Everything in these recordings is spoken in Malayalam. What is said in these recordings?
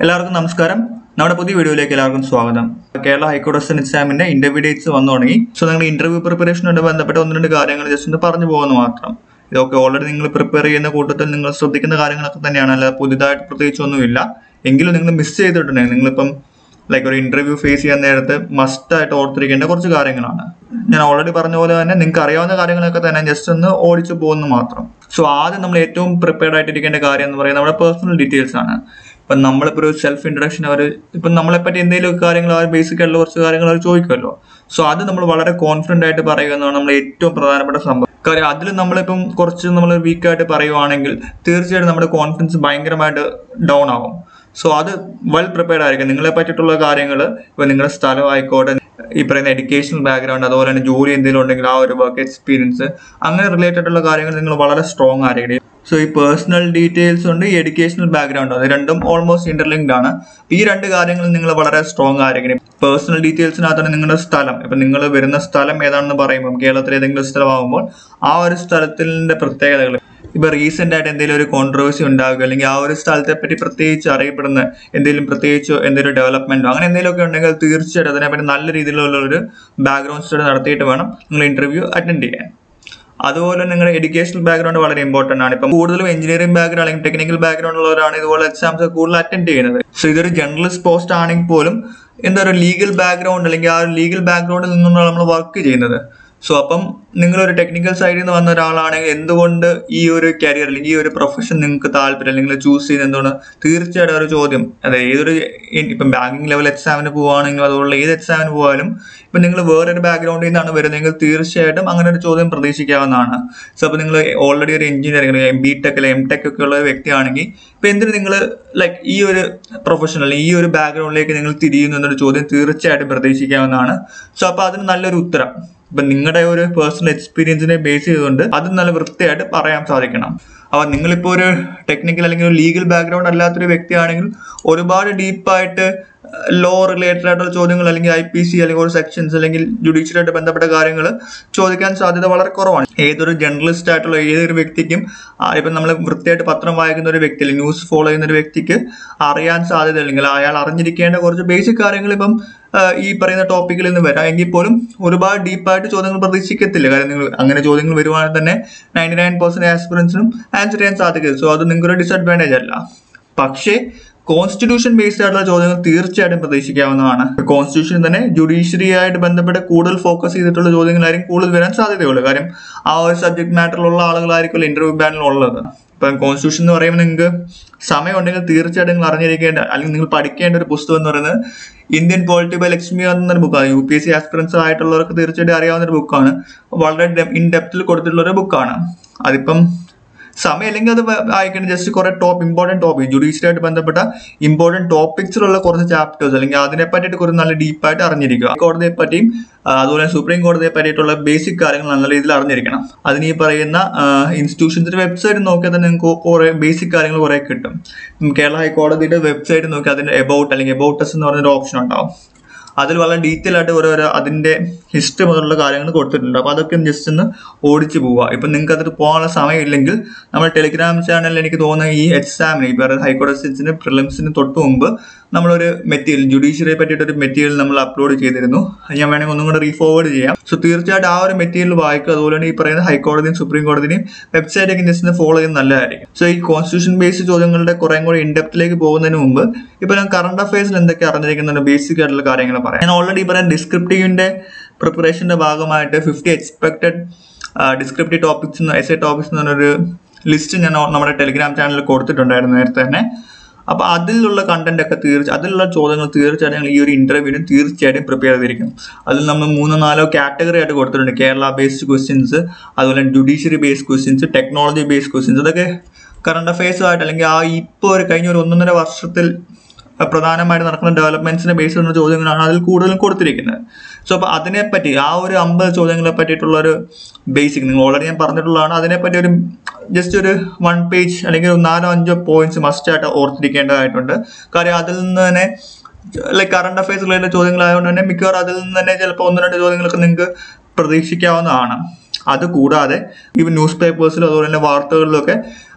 എല്ലാവർക്കും നമസ്കാരം നമ്മുടെ പുതിയ വീഡിയോയിലേക്ക് എല്ലാവർക്കും സ്വാഗതം കേരള ഹൈക്കോടതി എക്സാമിന്റെ ഇന്റർവ്യൂ ഡേറ്റ്സ് വന്നു തുടങ്ങി സോ നിങ്ങൾ ഇന്റർവ്യൂ പ്രിപ്പറേഷനുമായി ബന്ധപ്പെട്ട ഒന്ന് രണ്ട് കാര്യങ്ങൾ ജസ്റ്റ് ഒന്ന് പറഞ്ഞു പോകുന്നു മാത്രം ഇതൊക്കെ ഓൾറെഡി നിങ്ങൾ പ്രിപ്പയർ ചെയ്യുന്ന കൂട്ടത്തിൽ നിങ്ങൾ ശ്രദ്ധിക്കുന്ന കാര്യങ്ങളൊക്കെ തന്നെയാണ് അല്ലാതെ പുതിയതായിട്ട് പ്രത്യേകിച്ചൊന്നുമില്ല എങ്കിലും നിങ്ങൾ മിസ് ചെയ്തിട്ടുണ്ടെങ്കിൽ നിങ്ങളിപ്പം ലൈക്ക് ഒരു ഇന്റർവ്യൂ ഫേസ് ചെയ്യാൻ നേരത്ത് മസ്റ്റ് ആയിട്ട് ഓർത്തിരിക്കേണ്ട കുറച്ച് കാര്യങ്ങളാണ് ഞാൻ ഓൾറെഡി പറഞ്ഞ പോലെ തന്നെ നിങ്ങൾക്ക് അറിയാവുന്ന കാര്യങ്ങളൊക്കെ തന്നെ ജസ്റ്റ് ഒന്ന് ഓടിച്ചു പോകുന്നു മാത്രം സോ ആദ്യം നമ്മൾ ഏറ്റവും പ്രിപ്പയർഡ് ആയിട്ടിരിക്കേണ്ട കാര്യം എന്ന് പറയുന്നത് നമ്മുടെ പേഴ്സണൽ ഡീറ്റെയിൽസ് ആണ് ഇപ്പം നമ്മളിപ്പോൾ ഒരു സെൽഫ് ഇൻട്രഡക്ഷൻ അവർ ഇപ്പം നമ്മളെപ്പറ്റി എന്തെങ്കിലും കാര്യങ്ങൾ അവർ ബേസിക് ആയിട്ടുള്ള കുറച്ച് കാര്യങ്ങൾ അവർ ചോദിക്കുമല്ലോ സോ അത് നമ്മൾ വളരെ കോൺഫിഡൻ്റ് ആയിട്ട് പറയുക എന്നാണ് നമ്മൾ ഏറ്റവും പ്രധാനപ്പെട്ട സംഭവം കാര്യം അതിൽ നമ്മളിപ്പം കുറച്ച് നമ്മൾ വീക്കായിട്ട് പറയുവാണെങ്കിൽ തീർച്ചയായിട്ടും നമ്മുടെ കോൺഫിഡൻസ് ഭയങ്കരമായിട്ട് ഡൗൺ ആവും സോ അത് വെൽ പ്രിപ്പയർഡ് ആയിരിക്കും നിങ്ങളെ പറ്റിയിട്ടുള്ള കാര്യങ്ങൾ ഇപ്പൊ നിങ്ങളുടെ സ്ഥലം ആയിക്കോട്ടെ ഈ പറയുന്ന എഡ്യൂക്കേഷണൽ ബാക്ക്ഗ്രൗണ്ട് അതുപോലെ തന്നെ ജോലി എന്തെങ്കിലും ഉണ്ടെങ്കിൽ ആ ഒരു വർക്ക് എക്സ്പീരിയൻസ് അങ്ങനെ റിലേറ്റഡ് ഉള്ള കാര്യങ്ങൾ നിങ്ങൾ വളരെ സ്ട്രോങ് ആയിരിക്കും സോ ഈ പേഴ്സണൽ ഡീറ്റെയിൽസ് ഉണ്ട് ഈ എഡ്യൂക്കേഷണൽ ബാക്ക്ഗ്രൗണ്ട് അത് രണ്ടും ഓൾമോസ്റ്റ് ഇന്റർലിങ്ക്ഡ് ആണ് ഈ രണ്ട് കാര്യങ്ങൾ നിങ്ങൾ വളരെ സ്ട്രോങ് ആയിരിക്കണം പേഴ്സണൽ ഡീറ്റെയിൽസിനകത്താണ് നിങ്ങളുടെ സ്ഥലം ഇപ്പൊ നിങ്ങൾ വരുന്ന സ്ഥലം ഏതാണെന്ന് പറയുമ്പോൾ കേരളത്തിൽ ഏതെങ്കിലും സ്ഥലമാകുമ്പോൾ ആ ഒരു സ്ഥലത്തിന്റെ പ്രത്യേകതകൾ ഇപ്പൊ റീസെന്റ് ആയിട്ട് എന്തെങ്കിലും ഒരു കോൺട്രവേഴ്സി ഉണ്ടാവുക അല്ലെങ്കിൽ ആ ഒരു സ്ഥലത്തെ പറ്റി പ്രത്യേകിച്ച് അറിയപ്പെടുന്ന എന്തെങ്കിലും പ്രത്യേകിച്ച് എന്തെങ്കിലും ഡെവലപ്മെന്റോ അങ്ങനെ എന്തെങ്കിലുമൊക്കെ ഉണ്ടെങ്കിൽ തീർച്ചയായിട്ടും അതിനെപ്പറ്റി നല്ല രീതിയിലുള്ള ഒരു ബാക്ക്ഗ്രൗണ്ട് സ്റ്റഡി നടത്തിയിട്ട് വേണം നിങ്ങൾ ഇന്റർവ്യൂ അറ്റൻഡ് ചെയ്യാൻ അതുപോലെ നിങ്ങളുടെ എഡ്യൂക്കേഷണൽ ബാക്ക്ഗ്രൗണ്ട് വളരെ ഇമ്പോർട്ടന്റ് ആണ് ഇപ്പം കൂടുതലും എഞ്ചിനീയറിംഗ് ബാക്ക്ഗ്രൗണ്ട് അല്ലെങ്കിൽ ടെക്നിക്കൽ ബാക്ക്ഗ്രൗണ്ട് ഉള്ളവരാണ് ഇതുപോലെ എക്സാംസ് കൂടുതൽ അറ്റൻഡ് ചെയ്യുന്നത് സോ ഇതൊരു ജേർണലിസ്റ്റ് പോസ്റ്റ് ആണെങ്കിൽ പോലും എന്താ ഒരു ലീഗൽ ബാക്ക്ഗ്രൗണ്ട് അല്ലെങ്കിൽ ആ ഒരു ലീഗൽ ബാക്ക്ഗ്രൗണ്ടിൽ നിന്നാണ് നമ്മൾ വർക്ക് ചെയ്യുന്നത് സോ അപ്പം നിങ്ങളൊരു ടെക്നിക്കൽ സൈഡിൽ നിന്ന് വന്ന ഒരാളാണെങ്കിൽ എന്തുകൊണ്ട് ഈ ഒരു കരിയർ അല്ലെങ്കിൽ ഈ ഒരു പ്രൊഫഷൻ നിങ്ങൾക്ക് താല്പര്യം അല്ലെങ്കിൽ ചൂസ് ചെയ്യുന്നത് എന്തുകൊണ്ട് തീർച്ചയായിട്ടും ഒരു ചോദ്യം അതെ ഏതൊരു ഇപ്പം ബാങ്കിങ് ലെവൽ എക്സാമിന് പോവുകയാണെങ്കിലും അതുപോലെ ഏത് എക്സാമിന് പോയാലും ഇപ്പം നിങ്ങൾ വേറൊരു ബാക്ക്ഗ്രൗണ്ടിൽ നിന്നാണ് വരുന്നതെങ്കിൽ തീർച്ചയായിട്ടും അങ്ങനെ ഒരു ചോദ്യം പ്രതീക്ഷിക്കാവുന്നതാണ് സോ അപ്പോൾ നിങ്ങൾ ഓൾറെഡി ഒരു എഞ്ചിനീയറിംഗ് എം ബി ടെക് അല്ലെങ്കിൽ എം ടെക് ഒക്കെ ഉള്ള ഒരു വ്യക്തിയാണെങ്കിൽ ഇപ്പം എന്തിന് നിങ്ങൾ ലൈക്ക് ഈ ഒരു പ്രൊഫഷണൽ ഈ ഒരു ബാക്ക്ഗ്രൗണ്ടിലേക്ക് നിങ്ങൾ തിരിയുന്നു എന്നൊരു ചോദ്യം തീർച്ചയായിട്ടും പ്രതീക്ഷിക്കാവുന്നതാണ് സോ അപ്പോൾ അതിന് നല്ലൊരു ഉത്തരം ഇപ്പം നിങ്ങളുടെ ഒരു പേഴ്സണൽ എക്സ്പീരിയൻസിനെ ബേസ് ചെയ്തുകൊണ്ട് അത് നല്ല വൃത്തിയായിട്ട് പറയാൻ സാധിക്കണം അപ്പോൾ നിങ്ങളിപ്പോൾ ഒരു ടെക്നിക്കൽ അല്ലെങ്കിൽ ഒരു ലീഗൽ ബാക്ക്ഗ്രൗണ്ട് അല്ലാത്തൊരു വ്യക്തിയാണെങ്കിൽ ഒരുപാട് ഡീപ്പായിട്ട് ലോ റിലേറ്റഡ് ആയിട്ടുള്ള ചോദ്യങ്ങൾ അല്ലെങ്കിൽ ഐ പി സി അല്ലെങ്കിൽ ഒരു സെക്ഷൻസ് അല്ലെങ്കിൽ ജുഡീഷ്യലായിട്ട് ബന്ധപ്പെട്ട കാര്യങ്ങൾ ചോദിക്കാൻ സാധ്യത വളരെ കുറവാണ് ഏതൊരു ജേർണലിസ്റ്റ് ആയിട്ടുള്ള ഏതൊരു വ്യക്തിക്കും ഇപ്പം നമ്മൾ വൃത്തിയായിട്ട് പത്രം വായിക്കുന്ന ഒരു വ്യക്തി അല്ലെങ്കിൽ ന്യൂസ് ഫോളോ ചെയ്യുന്ന ഒരു വ്യക്തിക്ക് അറിയാൻ സാധ്യത അല്ലെങ്കിൽ അയാൾ അറിഞ്ഞിരിക്കേണ്ട കുറച്ച് ബേസിക് കാര്യങ്ങൾ ഇപ്പം ഈ പറയുന്ന ടോപ്പിക്കിൽ നിന്ന് വരാം എങ്കിൽ പോലും ഒരുപാട് ഡീപ്പായിട്ട് ചോദ്യങ്ങൾ പ്രതീക്ഷിക്കത്തില്ല കാരണം നിങ്ങൾ അങ്ങനെ ചോദ്യങ്ങൾ വരുവാണെങ്കിൽ തന്നെ നയൻറ്റി നയൻ പെർസെന്റ് ആസ്പിറൻസിനും ആൻസർ ചെയ്യാൻ സാധിക്കും സോ അത് നിങ്ങൾക്കൊരു ഡിസഡ്വാൻറ്റേജ് അല്ല പക്ഷേ കോൺസ്റ്റിറ്റ്യൂഷൻ ബേസ്ഡ് ആയിട്ടുള്ള ചോദ്യങ്ങൾ തീർച്ചയായിട്ടും പ്രതീക്ഷിക്കാവുന്നതാണ് കോൺസ്റ്റിറ്റ്യൂഷൻ തന്നെ ജുഡീഷ്യറി ആയിട്ട് ബന്ധപ്പെട്ട് കൂടുതൽ ഫോക്കസ് ചെയ്തിട്ടുള്ള ചോദ്യങ്ങളായിരിക്കും കൂടുതൽ വരാൻ സാധ്യതയുള്ളൂ കാര്യം ആ ഒരു സബ്ജക്ട് മാറ്ററിലുള്ള ആളുകളായിരിക്കും ഇന്റർവ്യൂ പാനലിൽ ഉള്ളത് ഇപ്പം കോൺസ്റ്റിറ്റ്യൂഷൻ എന്ന് പറയുമ്പോൾ നിങ്ങൾക്ക് സമയമുണ്ടെങ്കിൽ തീർച്ചയായിട്ടും നിങ്ങൾ അറിഞ്ഞിരിക്കേണ്ട അല്ലെങ്കിൽ നിങ്ങൾ പഠിക്കേണ്ട ഒരു പുസ്തകം എന്ന് പറയുന്നത് ഇന്ത്യൻ പോളിറ്റി ബൈ ലക്ഷ്മി എന്നൊരു ബുക്കാണ് U P S C aspirants ആയിട്ടുള്ളവർക്ക് തീർച്ചയായിട്ടും അറിയാവുന്ന ഒരു ബുക്കാണ് വളരെ ഇൻ ഡെപ്തിൽ കൊടുത്തിട്ടുള്ള ഒരു ബുക്കാണ് അതിപ്പം സമയമില്ലെങ്കിൽ അത് വായിക്കണം ജസ്റ്റ് കുറെ ടോപ്പ് ഇമ്പോർട്ടൻറ്റ് ടോപ്പിക് ജുഡീഷ്യലായിട്ട് ബന്ധപ്പെട്ട ഇമ്പോർട്ടൻറ്റ് ടോപ്പിക്സിലുള്ള കുറച്ച് ചാപ്റ്റേഴ്സ് അല്ലെങ്കിൽ അതിനെ പറ്റിയിട്ട് കുറച്ച് നല്ല ഡീപ്പായിട്ട് അറിഞ്ഞിരിക്കുക കോടതിയെ പറ്റിയും അതുപോലെ സുപ്രീം കോടതിയെ പറ്റിയിട്ടുള്ള ബേസിക് കാര്യങ്ങൾ നല്ല രീതിയിൽ അറിഞ്ഞിരിക്കണം അതിന് ഈ പറയുന്ന ഇൻസ്റ്റിറ്റ്യൂഷൻസിന്റെ വെബ്സൈറ്റ് നോക്കിയാൽ തന്നെ നിങ്ങൾക്ക് കുറെ ബേസിക് കാര്യങ്ങൾ കുറെ കിട്ടും കേരള ഹൈക്കോടതിയുടെ വെബ്സൈറ്റ് നോക്കി അതിന്റെ എബൌട്ട് അല്ലെങ്കിൽ എബൌട്ടസ് എന്ന് പറഞ്ഞൊരു ഓപ്ഷൻ ഉണ്ടാവും അതിൽ വളരെ ഡീറ്റെയിൽ ആയിട്ട് ഓരോരോ അതിന്റെ ഹിസ്റ്ററി മുതലുള്ള കാര്യങ്ങൾ കൊടുത്തിട്ടുണ്ട് അപ്പോൾ അതൊക്കെ ജസ്റ്റ് ഒന്ന് ഓടിച്ചു പോവുക ഇപ്പം നിങ്ങൾക്ക് അതിൽ പോകാനുള്ള സമയമില്ലെങ്കിൽ നമ്മുടെ ടെലിഗ്രാം ചാനലിൽ എനിക്ക് തോന്നുന്ന ഈ എക്സാമിന് ഈ പറയുന്ന ഹൈക്കോടതി പ്രിലിംസിന് തൊട്ട് മുമ്പ് നമ്മളൊരു മെറ്റീരിയൽ ജുഡീഷ്യറിയെ പറ്റിയിട്ട് ഒരു മെറ്റീരിയൽ നമ്മൾ അപ്ലോഡ് ചെയ്തിരുന്നു അത് ഞാൻ വേണമെങ്കിൽ ഒന്നും കൂടെ റീഫോർവേഡ് ചെയ്യാം സോ തീർച്ചയായിട്ടും ആ ഒരു മെറ്റീരിയൽ വായിക്കുക അതുപോലെ തന്നെ ഈ പറയുന്ന ഹൈക്കോടതിയും സുപ്രീം കോടതിയും വെബ്സൈറ്റൊക്കെ ജസ്റ്റ് ഫോളോ ചെയ്യുന്നത് നല്ലതായിരിക്കും സോ ഈ കോൺസ്റ്റിറ്റ്യൂഷൻ ബേസ്ഡ് ചോദ്യങ്ങളുടെ കുറെ കൂടി ഇൻഡെപ്തിലേക്ക് പോകുന്നതിന് മുമ്പ് ഇപ്പൊ ഞാൻ കറണ്ട് അഫയേഴ്സിൽ എന്തൊക്കെ അറിഞ്ഞിരിക്കുന്ന ബേസിക് ആയിട്ടുള്ള കാര്യങ്ങൾ പറയാം ഞാൻ ഓൾറെഡി പറയാൻ ഡിസ്ക്രിപ്റ്റീവിന്റെ പ്രിപ്പറേഷന്റെ ഭാഗമായിട്ട് fifty expected descriptive topics essay topics എന്ന് പറഞ്ഞൊരു ലിസ്റ്റ് ഞാൻ നമ്മുടെ ടെലിഗ്രാം ചാനലിൽ കൊടുത്തിട്ടുണ്ടായിരുന്നു നേരത്തെ തന്നെ അപ്പോൾ അതിലുള്ള കണ്ടന്റ് ഒക്കെ തീർച്ച അതിലുള്ള ചോദ്യങ്ങൾ തീർച്ചയായിട്ടും ഈ ഒരു ഇന്റർവ്യൂവിന് തീർച്ചയായിട്ടും പ്രിപ്പയർ ചെയ്തിരിക്കും അതിൽ നമ്മൾ മൂന്നോ നാലോ കാറ്റഗറി ആയിട്ട് കൊടുത്തിട്ടുണ്ട് കേരള ബേസ്ഡ് ക്വസ്റ്റ്യൻസ് അതുപോലെ judiciary based questions technology based questions അതൊക്കെ കറണ്ട് അഫയേഴ്സുമായിട്ട് അല്ലെങ്കിൽ ആ ഇപ്പോൾ ഒരു കഴിഞ്ഞ ഒരു ഒന്നൊന്നര വർഷത്തിൽ പ്രധാനമായിട്ട് നടക്കുന്ന ഡെവലപ്മെന്റ്സിനെ ബേസ് ചെയ്യുന്ന ചോദ്യങ്ങളാണ് അതിൽ കൂടുതലും കൊടുത്തിരിക്കുന്നത് സോ അപ്പോൾ അതിനെപ്പറ്റി ആ ഒരു അമ്പത് ചോദ്യങ്ങളെ പറ്റിയിട്ടുള്ള ഒരു ബേസിക് നിങ്ങൾ ഓൾറെഡി ഞാൻ പറഞ്ഞിട്ടുള്ളതാണ് അതിനെപ്പറ്റി ഒരു ജസ്റ്റ് ഒരു വൺ പേജ് അല്ലെങ്കിൽ ഒരു നാലോ അഞ്ചോ പോയിന്റ്സ് മസ്റ്റ് ആയിട്ട് ഓർത്തിരിക്കേണ്ടതായിട്ടുണ്ട് കാര്യം അതിൽ നിന്ന് തന്നെ ലൈക്ക് കറണ്ട് അഫയേഴ്സ് റിലേറ്റഡ് ചോദ്യങ്ങളായതുകൊണ്ട് തന്നെ മിക്കവാറും അതിൽ നിന്ന് തന്നെ ചിലപ്പോൾ ഒന്ന് രണ്ട് ചോദ്യങ്ങളൊക്കെ നിങ്ങൾക്ക് പ്രതീക്ഷിക്കാവുന്നതാണ് അത് കൂടാതെ ഈ ന്യൂസ് പേപ്പേഴ്സിലും അതുപോലെ തന്നെ വാർത്തകളിലൊക്കെ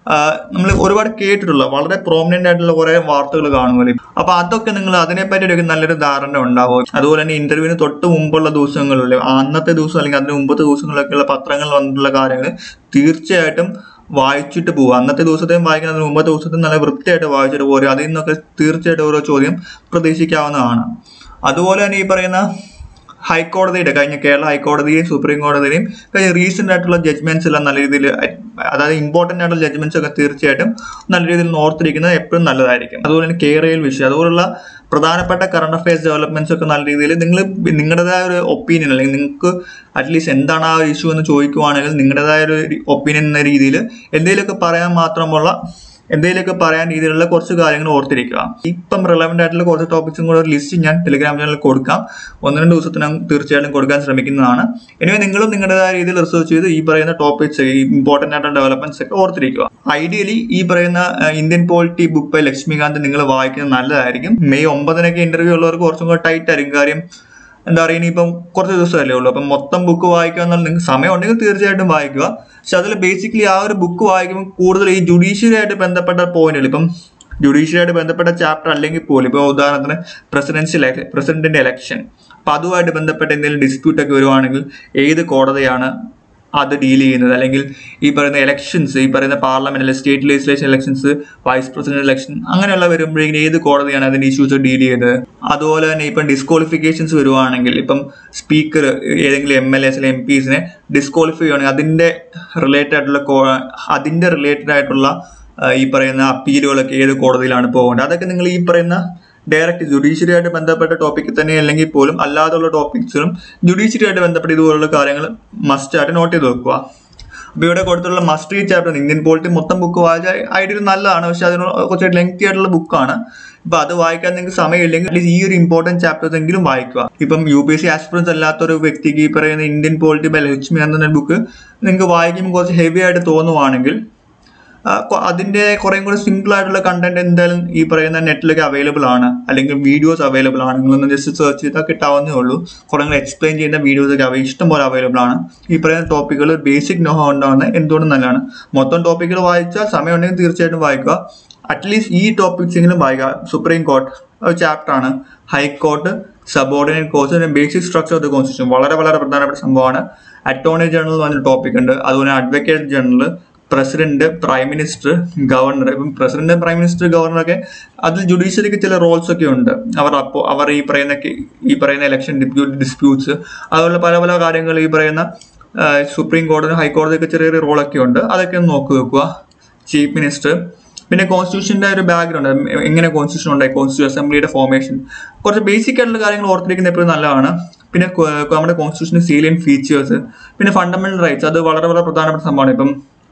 നമ്മൾ ഒരുപാട് കേട്ടിട്ടുള്ള വളരെ പ്രോമിനന്റ് ആയിട്ടുള്ള കുറെ വാർത്തകൾ കാണുമല്ലോ അപ്പൊ അതൊക്കെ നിങ്ങൾ അതിനെപ്പറ്റി ഒരു നല്ലൊരു ധാരണ ഉണ്ടാവും അതുപോലെ തന്നെ ഇന്റർവ്യൂവിന് തൊട്ട് മുമ്പുള്ള ദിവസങ്ങളിൽ അന്നത്തെ ദിവസം അല്ലെങ്കിൽ അതിന് മുമ്പത്തെ ദിവസങ്ങളിലൊക്കെയുള്ള പത്രങ്ങളിൽ വന്നിട്ടുള്ള കാര്യങ്ങൾ തീർച്ചയായിട്ടും വായിച്ചിട്ട് പോകുക അന്നത്തെ ദിവസത്തെയും വായിക്കുന്നതിന് മുമ്പത്തെ ദിവസത്തെയും നല്ല വൃത്തിയായിട്ട് വായിച്ചിട്ട് പോരുക അതിൽ നിന്നൊക്കെ തീർച്ചയായിട്ടും ഓരോ ചോദ്യം പ്രതീക്ഷിക്കാവുന്നതാണ് അതുപോലെ തന്നെ ഈ പറയുന്ന ഹൈക്കോടതിയുടെ കഴിഞ്ഞ കേരള ഹൈക്കോടതിയും സുപ്രീം കോടതിയുടെയും കഴിഞ്ഞ റീസെന്റ് ആയിട്ടുള്ള ജഡ്ജ്മെന്റ്സ് എല്ലാം നല്ല രീതിയിൽ അതായത് ഇമ്പോർട്ടന്റ് ആയിട്ടുള്ള ജഡ്ജ്മെന്റ്സ് ഒക്കെ തീർച്ചയായിട്ടും നല്ല രീതിയിൽ ഓർത്തിരിക്കുന്നത് എപ്പോഴും നല്ലതായിരിക്കും അതുപോലെ തന്നെ കേരളയിൽ വിഷയം അതുപോലുള്ള പ്രധാനപ്പെട്ട കറണ്ട് അഫയേഴ്സ് ഡെവലപ്മെന്റ്സ് ഒക്കെ നല്ല രീതിയിൽ നിങ്ങൾ നിങ്ങളുടേതായ ഒരു ഒപ്പീനിയൻ അല്ലെങ്കിൽ നിങ്ങൾക്ക് അറ്റ്ലീസ്റ്റ് എന്താണ് ആ ഇഷ്യൂ എന്ന് ചോദിക്കുവാണെങ്കിൽ നിങ്ങളുടേതായ ഒരു ഒപ്പീനിയൻ എന്ന രീതിയിൽ എന്തെങ്കിലുമൊക്കെ പറയാൻ മാത്രമുള്ള എന്തെങ്കിലുമൊക്കെ പറയാൻ രീതിയിലുള്ള കുറച്ച് കാര്യങ്ങൾ ഓർത്തിരിക്കുക ഇപ്പം റിലവൻ്റ് ആയിട്ടുള്ള കുറച്ച് ടോപ്പിക്സും കൂടെ ഒരു ലിസ്റ്റ് ഞാൻ ടെലിഗ്രാം ചാനലിൽ കൊടുക്കാം ഒന്ന് രണ്ട് ദിവസത്തിനകം തീർച്ചയായിട്ടും കൊടുക്കാൻ ശ്രമിക്കുന്നതാണ് എനിവേ നിങ്ങളും നിങ്ങളുടേതായ രീതിയിൽ റിസർച്ച് ചെയ്ത് ഈ പറയുന്ന ടോപ്പിക്സ് ഈ ഇമ്പോർട്ടൻ്റ് ആയിട്ടുള്ള ഡെവലപ്മെന്റ്സ് ഒക്കെ ഓർത്തിരിക്കുക ഐഡിയലി ഈ പറയുന്ന Indian polity book by Laxmikanth നിങ്ങൾ വായിക്കുന്നത് നല്ലതായിരിക്കും മെയ് ഒമ്പതിനൊക്കെ ഇന്റർവ്യൂ ഉള്ളവർക്ക് കുറച്ചും കൂടെ ടൈറ്റ് ആയിരിക്കും കാര്യം എന്താ പറയുക ഇനിയിപ്പം കുറച്ച് ദിവസമല്ലേ ഉള്ളൂ അപ്പം മൊത്തം ബുക്ക് വായിക്കുക എന്നാൽ നിങ്ങൾക്ക് സമയം ഉണ്ടെങ്കിൽ തീർച്ചയായിട്ടും വായിക്കുക പക്ഷെ അതിൽ ബേസിക്കലി ആ ഒരു ബുക്ക് വായിക്കുമ്പോൾ കൂടുതൽ ഈ ജുഡീഷ്യറി ആയിട്ട് ബന്ധപ്പെട്ട പോയിന്റുകൾ ഇപ്പം ജുഡീഷ്യറി ആയിട്ട് ബന്ധപ്പെട്ട ചാപ്റ്റർ അല്ലെങ്കിൽ പോലും ഇപ്പോൾ ഉദാഹരണത്തിന് പ്രസിഡൻഷ്യൽ പ്രസിഡന്റിന്റെ ഇലക്ഷൻ അപ്പം അതുമായിട്ട് ബന്ധപ്പെട്ട എന്തെങ്കിലും ഡിസ്പ്യൂട്ട് ഒക്കെ വരുവാണെങ്കിൽ ഏത് കോടതിയാണ് അത് ഡീൽ ചെയ്യുന്നത് അല്ലെങ്കിൽ ഈ പറയുന്ന ഇലക്ഷൻസ് ഈ പറയുന്ന പാർലമെന്റ് അല്ലെങ്കിൽ state legislation elections vice president election അങ്ങനെയുള്ള വരുമ്പോഴേക്കും ഏത് കോടതിയാണ് അതിന്റെ ഇഷ്യൂസ് ഡീൽ ചെയ്തത് അതുപോലെ തന്നെ ഇപ്പം ഡിസ്ക്വാളിഫിക്കേഷൻസ് വരുവാണെങ്കിൽ ഇപ്പം സ്പീക്കർ ഏതെങ്കിലും എം എൽ എസ് അല്ലെങ്കിൽ എം പീസിനെ ഡിസ്ക്വാളിഫൈ ചെയ്യുകയാണെങ്കിൽ അതിന്റെ റിലേറ്റഡ് ആയിട്ടുള്ള കോ- അതിന്റെ റിലേറ്റഡ് ആയിട്ടുള്ള ആ, ഈ പറയുന്ന അപ്പീലുകളൊക്കെ ഏത് കോടതിയിലാണ് പോകേണ്ടത് അതൊക്കെ നിങ്ങൾ ഈ പറയുന്ന ഡയറക്റ്റ് ജുഡീഷ്യറി ആയിട്ട് ബന്ധപ്പെട്ട ടോപ്പിക്ക് തന്നെ അല്ലെങ്കിൽ പോലും അല്ലാതുള്ള ടോപ്പിക്സിലും ജുഡീഷ്യറി ആയിട്ട് ബന്ധപ്പെട്ട ഇതുപോലുള്ള കാര്യങ്ങൾ മസ്റ്റ് ആയിട്ട് നോട്ട് ചെയ്ത് വെക്കുക അപ്പോൾ ഇവിടെ കൊടുത്തുള്ള must read chapter Indian polity മൊത്തം ബുക്ക് വായിച്ച ഐഡിയ നല്ലതാണ് പക്ഷെ അതിന് കുറച്ച് ലെങ്തി ആയിട്ടുള്ള ബുക്കാണ് ഇപ്പൊ അത് വായിക്കാൻ നിങ്ങൾക്ക് സമയമില്ലെങ്കിൽ അറ്റ്ലീസ്റ്റ് ഈ ഒരു ഇമ്പോർട്ടന്റ് ചാപ്റ്റേഴ്സ് എങ്കിലും വായിക്കുക ഇപ്പം U P S C aspirants അല്ലാത്ത ഒരു വ്യക്തിക്ക് ഈ പറയുന്ന ഇന്ത്യൻ പോളിറ്റി ബൈ ലക്ഷ്മി എന്ന ബുക്ക് നിങ്ങൾക്ക് വായിക്കുമ്പോൾ കുറച്ച് ഹെവി ആയിട്ട് തോന്നുവാണെങ്കിൽ ആ, കൊ- അതിന്റെ കുറേ കൂടി സിമ്പിൾ ആയിട്ടുള്ള കണ്ടന്റ് എന്തായാലും ഈ പറയുന്ന നെറ്റിലൊക്കെ അവൈലബിൾ ആണ് അല്ലെങ്കിൽ വീഡിയോസ് അവൈലബിൾ ആണ് നിങ്ങളൊന്ന് ജസ്റ്റ് സെർച്ച് ചെയ്താൽ കിട്ടാവുന്നേ ഉള്ളൂ കുറേ കൂടി എക്സ്പ്ലെയിൻ ചെയ്യുന്ന വീഡിയോസ് ഒക്കെ അവ ഇഷ്ടം പോലെ അവൈലബിൾ ആണ് ഈ പറയുന്ന ടോപ്പിക്കുകൾ ബേസിക് നോ ഉണ്ടാവുന്ന എന്തുകൊണ്ടും നല്ലതാണ് മൊത്തം ടോപ്പിക്കുകൾ വായിച്ചാൽ സമയമുണ്ടെങ്കിൽ തീർച്ചയായിട്ടും വായിക്കുക അറ്റ്ലീസ്റ്റ് ഈ ടോപ്പിക്സ് എങ്കിലും വായിക്കുക സുപ്രീം കോർട്ട് ഒരു ചാപ്റ്റർ ആണ് high court subordinate courts basic structure of the constitution വളരെ വളരെ പ്രധാനപ്പെട്ട സംഭവമാണ് അറ്റോർണി ജനറൽ എന്ന് പറഞ്ഞ ടോപ്പിക് ഉണ്ട് അതുപോലെ advocate general president prime minister governor ഇപ്പം പ്രസിഡന്റ് പ്രൈം മിനിസ്റ്റർ ഗവർണറൊക്കെ അതിൽ ജുഡീഷ്യറിക്ക് ചില റോൾസ് ഒക്കെ ഉണ്ട് അവർ അപ്പോൾ അവർ ഈ പറയുന്ന കെ- ഈ പറയുന്ന ഇലക്ഷൻ ഡിസ്പ്യൂട്ട്സ് അതുപോലെ പല പല കാര്യങ്ങൾ ഈ പറയുന്ന ആ, സുപ്രീം കോടതി ഹൈക്കോടതിയൊക്കെ ചെറിയ ചെറിയ റോളൊക്കെ ഉണ്ട് അതൊക്കെ ഒന്ന് നോക്കി വെക്കുക ചീഫ് മിനിസ്റ്റർ പിന്നെ കോൺസ്റ്റിറ്റ്യൂഷന്റെ ഒരു ബാക്ക്ഗ്രൗണ്ട് എങ്ങനെ കോൺസ്റ്റിറ്റ്യൂഷൻ ഉണ്ടായി കോൺസ്റ്റിറ്റ്യൂഷൻ അസംബ്ലിയുടെ ഫോർമേഷൻ കുറച്ച് ബേസിക് ആയിട്ടുള്ള കാര്യങ്ങൾ ഓർത്തിരിക്കുന്നത് എപ്പോഴും നല്ലതാണ് പിന്നെ കൊ- നമ്മുടെ കോൺസ്റ്റിറ്റ്യൂഷന്റെ സീലിയൻ ഫീച്ചേഴ്സ് പിന്നെ ഫണ്ടമെന്റൽ റൈറ്റ്സ് അത് വളരെ വളരെ പ്രധാനപ്പെട്ട സംഭവമാണ് ഇപ്പം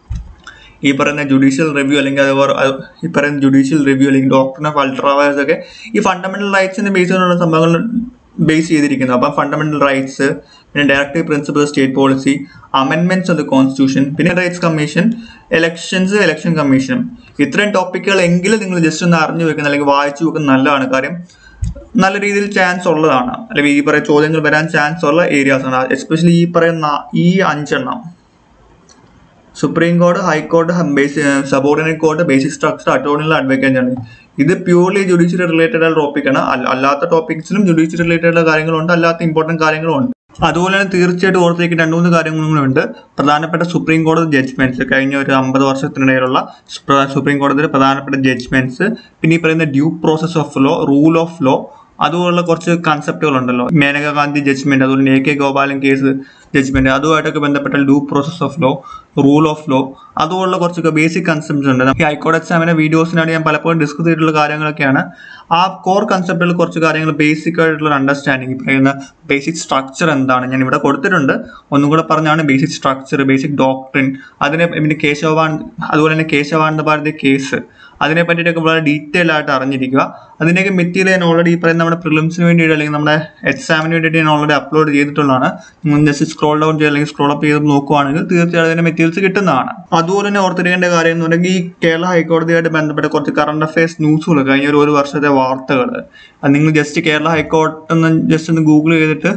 ഈ പറയുന്ന ജുഡീഷ്യൽ റിവ്യൂ അല്ലെങ്കിൽ അതുപോലെ അത് ഈ പറയുന്ന ജുഡീഷ്യൽ റിവ്യൂ അല്ലെങ്കിൽ ഡോക്ടറിനെ ഓഫ് അൾട്രാവയർസ് ഒക്കെ ഈ ഫണ്ടമെന്റൽ റൈറ്റ്സിന്റെ ബേസ് ചെയ്തുള്ള സംഭവങ്ങൾ ബേസ് ചെയ്തിരിക്കുന്നത് അപ്പം ഫണ്ടമെന്റൽ റൈറ്റ്സ് പിന്നെ ഡയറക്റ്റീവ് പ്രിൻസിപ്പൽ സ്റ്റേറ്റ് പോളിസി അമെൻമെന്റ്സ് ഓഫ് ദ കോൺസ്റ്റിറ്റ്യൂഷൻ പിന്നെ rights commission elections election commission ഇത്രയും ടോപ്പിക്കുകൾ എങ്കിലും നിങ്ങൾ ജസ്റ്റ് ഒന്ന് അറിഞ്ഞു വെക്കുന്ന അല്ലെങ്കിൽ വായിച്ചു വെക്കുന്നത് നല്ലതാണ് കാര്യം നല്ല രീതിയിൽ ചാൻസ് ഉള്ളതാണ് അല്ലെങ്കിൽ ഈ പറയുന്ന ചോദ്യങ്ങൾ വരാൻ ചാൻസ് ഉള്ള ഏരിയാസ് ആണ് എസ്പെഷ്യലി ഈ പറയുന്ന ഈ അഞ്ചെണ്ണം സുപ്രീം കോടതി ഹൈക്കോടതി base subordinate court basic structure അറ്റോർണിയിൽ അഡ്വക്കേറ്റ് ആണ് ഇത് പ്യൂർലി ജുഡീഷ്യറി റിലേറ്റഡ് ആയ ടോപ്പിക്കാണ് അല്ലാത്ത ടോപ്പിക്സിലും ജുഡീഷ്യറി റിലേറ്റഡ് ആയിട്ടുള്ള കാര്യങ്ങളുണ്ട് അല്ലാത്ത ഇമ്പോർട്ടൻറ്റ് കാര്യങ്ങളും ഉണ്ട് അതുപോലെ തന്നെ തീർച്ചയായിട്ടും ഓർത്തിരിക്കുന്ന രണ്ട് മൂന്ന് കാര്യങ്ങളുണ്ട് പ്രധാനപ്പെട്ട സുപ്രീം കോടതി ജഡ്ജ്മെന്റ്സ് കഴിഞ്ഞ ഒരു അമ്പത് വർഷത്തിനിടയിലുള്ള സുപ്ര- സുപ്രീം കോടതിയുടെ പ്രധാനപ്പെട്ട ജഡ്ജ്മെന്റ്സ് പിന്നെ ഈ പറയുന്ന due process of law rule of law അതുപോലുള്ള കുറച്ച് കൺസെപ്റ്റുകൾ ഉണ്ടല്ലോ മേനക ഗാന്ധി ജഡ്ജ്മെന്റ് അതുപോലെ A K Gopalan case judgment അതുമായിട്ടൊക്കെ ബന്ധപ്പെട്ട due process of law rule of law അതുപോലുള്ള കുറച്ചൊക്കെ ബേസിക് കൺസെപ്റ്റ്സ് ഉണ്ട് ഈ ഹൈക്കോടതി എക്സാമിന്റെ വീഡിയോസിനാണ് ഞാൻ പലപ്പോഴും ഡിസ്കസ് ചെയ്തിട്ടുള്ള കാര്യങ്ങളൊക്കെയാണ് ആ കോർ കൺസെപ്റ്റുകൾ കുറച്ച് കാര്യങ്ങൾ ബേസിക് ആയിട്ടുള്ള അണ്ടർസ്റ്റാൻഡിങ് പറയുന്ന ബേസിക് സ്ട്രക്ചർ എന്താണ് ഞാൻ ഇവിടെ കൊടുത്തിട്ടുണ്ട് ഒന്നും കൂടെ പറഞ്ഞാണ് ബേസിക് സ്ട്രക്ചർ ബേസിക് ഡോക്ട്രിൻ അതിനെ പിന്നെ കേശവാൻ അതുപോലെ തന്നെ കേശവാനന്ദ ഭാരതി കേസ് അതിനെ പറ്റിയിട്ടൊക്കെ വളരെ ഡീറ്റെയിൽ ആയിട്ട് അറിഞ്ഞിരിക്കുക അതിൻ്റെയൊക്കെ മെറ്റീരിയൽ ഞാൻ ഓൾറെഡി ഈ പറയുന്ന നമ്മുടെ പ്രിലിംസിന് വേണ്ടിയിട്ട് അല്ലെങ്കിൽ നമ്മുടെ എക്സാമിന് വേണ്ടിയിട്ട് ഞാൻ ഓൾറെഡി അപ്ലോഡ് ചെയ്തിട്ടുള്ളതാണ് നിങ്ങൾ ജസ്റ്റ് സ്ക്രോൾ ഡൗൺ ചെയ്യുക അല്ലെങ്കിൽ സ്ക്രോൾ അപ്പ് ചെയ്ത് നോക്കുവാണെങ്കിൽ തീർച്ചയായും അതിന്റെ മെറ്റീരിയൽസ് കിട്ടുന്നതാണ് അതുപോലെ തന്നെ ഓർത്തിരിക്കേണ്ട കാര്യം എന്ന് പറഞ്ഞാൽ ഈ കേരള ഹൈക്കോടതിയായിട്ട് ബന്ധപ്പെട്ട കുറച്ച് കറണ്ട് അഫയേഴ്സ് ന്യൂസുകൾ കഴിഞ്ഞ ഒരു ഒരു വർഷത്തെ വാർത്തകൾ അത് നിങ്ങൾ ജസ്റ്റ് കേരള ഹൈക്കോടതി എന്ന് ജസ്റ്റ് ഒന്ന് ഗൂഗിൾ ചെയ്തിട്ട്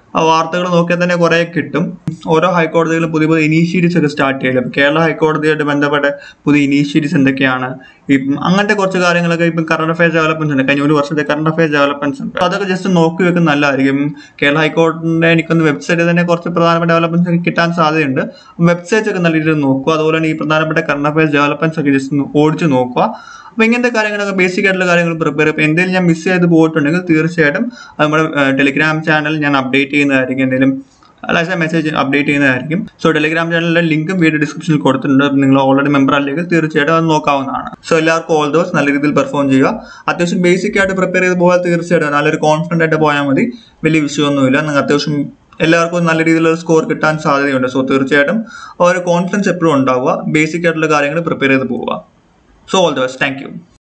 ആ വാർത്തകൾ നോക്കിയാൽ തന്നെ കുറേ കിട്ടും ഓരോ ഹൈക്കോടതികളും പുതിയ പുതിയ ഇനീഷ്യേറ്റീവ്സ് ഒക്കെ സ്റ്റാർട്ട് ചെയ്യലും ഇപ്പം കേരള ഹൈക്കോടതിയായിട്ട് ബന്ധപ്പെട്ട പുതിയ ഇനീഷ്യേറ്റീവ്സ് എന്തൊക്കെയാണ് ഇപ്പം അങ്ങനത്തെ കുറച്ച് കാര്യങ്ങളൊക്കെ ഇപ്പം കറണ്ട് അഫയേഴ്സ് ഡെവലപ്മെന്റ്സ് ഉണ്ട് കഴിഞ്ഞ ഒരു വർഷത്തെ കറണ്ട് അഫയേഴ്സ് ഡെവലപ്മെന്റ്സ് ഉണ്ട് അതൊക്കെ ജസ്റ്റ് നോക്കി വെക്കുന്നത് നല്ലതായിരിക്കും കേരള ഹൈക്കോടതിന്റെ എനിക്കൊന്ന് വെബ്സൈറ്റിൽ തന്നെ കുറച്ച് പ്രധാനപ്പെട്ട ഡെവലപ്മെന്റ്സ് ഒക്കെ കിട്ടാൻ സാധ്യതയുണ്ട് വെബ്സൈറ്റ്സ് ഒക്കെ നല്ല രീതിയിൽ നോക്കുക അതുപോലെ തന്നെ ഈ പ്രധാനപ്പെട്ട കറണ്ട് അഫയേഴ്സ് ഡെവലപ്മെന്റ്സ് ഒക്കെ ജസ്റ്റ് ഓടിച്ച് നോക്കുക അപ്പോൾ ഇങ്ങനത്തെ കാര്യങ്ങളൊക്കെ ബേസിക് ആയിട്ടുള്ള കാര്യങ്ങൾ പ്രിപ്പയർ ഇപ്പോൾ എന്തെങ്കിലും ഞാൻ മിസ് ചെയ്ത് പോയിട്ടുണ്ടെങ്കിൽ തീർച്ചയായിട്ടും അത് നമ്മുടെ ടെലിഗ്രാം ചാനൽ ഞാൻ അപ്ഡേറ്റ് ചെയ്യുന്നതായിരിക്കും എന്തെങ്കിലും അല്ലാതെ മെസ്സേജ് അപ്ഡേറ്റ് ചെയ്യുന്നതായിരിക്കും സോ ടെലിഗ്രാം ചാനലിലെ ലിങ്കും വീഡിയോ ഡിസ്ക്രിപ്ഷനിൽ കൊടുത്തിട്ടുണ്ട് അപ്പോൾ നിങ്ങൾ ഓൾറെഡി മെമ്പർ അല്ലെങ്കിൽ തീർച്ചയായിട്ടും അത് നോക്കാവുന്നതാണ് സോ എല്ലാവർക്കും ഓൾ ദോസ് നല്ല രീതിയിൽ പെർഫോം ചെയ്യുക അത്യാവശ്യം ബേസിക് ആയിട്ട് പ്രിപ്പയർ ചെയ്ത് പോയാൽ തീർച്ചയായിട്ടും നല്ലൊരു കോൺഫിഡൻ്റ് ആയിട്ട് പോയാൽ മതി വലിയ വിഷയമൊന്നുമില്ല നിങ്ങൾ അത്യാവശ്യം എല്ലാവർക്കും നല്ല രീതിയിലുള്ള സ്കോർ കിട്ടാൻ സാധ്യതയുണ്ട് സോ തീർച്ചയായിട്ടും ആ ഒരു കോൺഫിഡൻസ് എപ്പോഴും ഉണ്ടാവുക ബേസിക് ആയിട്ടുള്ള കാര്യങ്ങൾ പ്രിപ്പയർ ചെയ്ത് പോവുക so all the best thank U